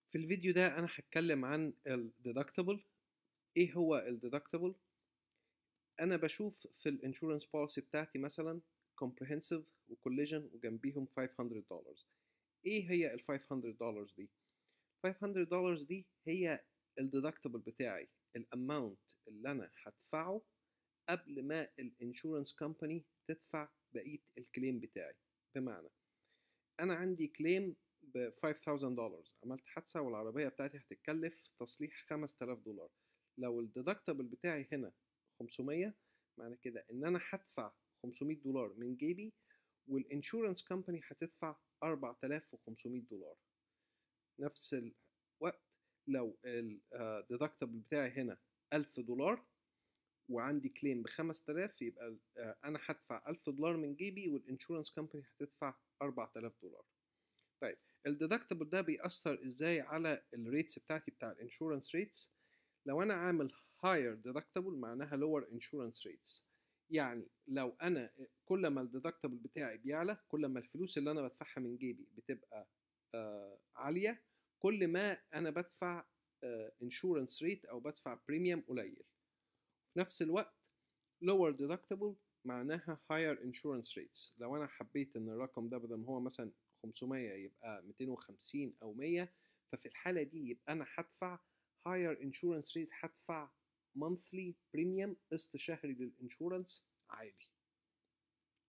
في الفيديو ده انا هتكلم عن الديدكتبل ايه هو الديدكتبل انا بشوف في الانشورنس بوليسي بتاعتي مثلا comprehensive وكوليجن وجنبيهم 500 دولار ايه هي ال 500 دولار دي 500 دولار دي هي الديدكتبل بتاعي الاماونت اللي انا هدفعه قبل ما الانشورنس كومباني تدفع بقيه الكليم بتاعي بمعنى انا عندي كليم ب 5000 دولار عملت حادثه والعربيه بتاعتي هتتكلف تصليح 5000 دولار لو الديدكتبل بتاعي هنا 500 معنى كده ان انا هدفع 500 دولار من جيبي والانشورنس كومباني هتدفع 4500 دولار نفس الوقت لو الديدكتبل بتاعي هنا 1000 دولار وعندي كليم ب 5000 يبقى انا هدفع 1000 دولار من جيبي والانشورنس كومباني هتدفع 4000 دولار طيب الديدكتبل ده بيأثر ازاي على الريتس بتاعتي بتاع الانشورنس ريتس لو انا عامل higher deductible معناها lower insurance rates يعني لو انا كل ما الديدكتبل بتاعي بيعلى كل ما الفلوس اللي انا بدفعها من جيبي بتبقى آه عاليه كل ما انا بدفع انشورنس آه ريت او بدفع بريميوم قليل في نفس الوقت lower deductible معناها higher insurance rates لو انا حبيت ان الرقم ده بدل ما هو مثلا 500 يبقى 250 او 100 ففي الحاله دي يبقى انا هدفع higher insurance rate هدفع monthly premium قسط شهري للانشورنس عالي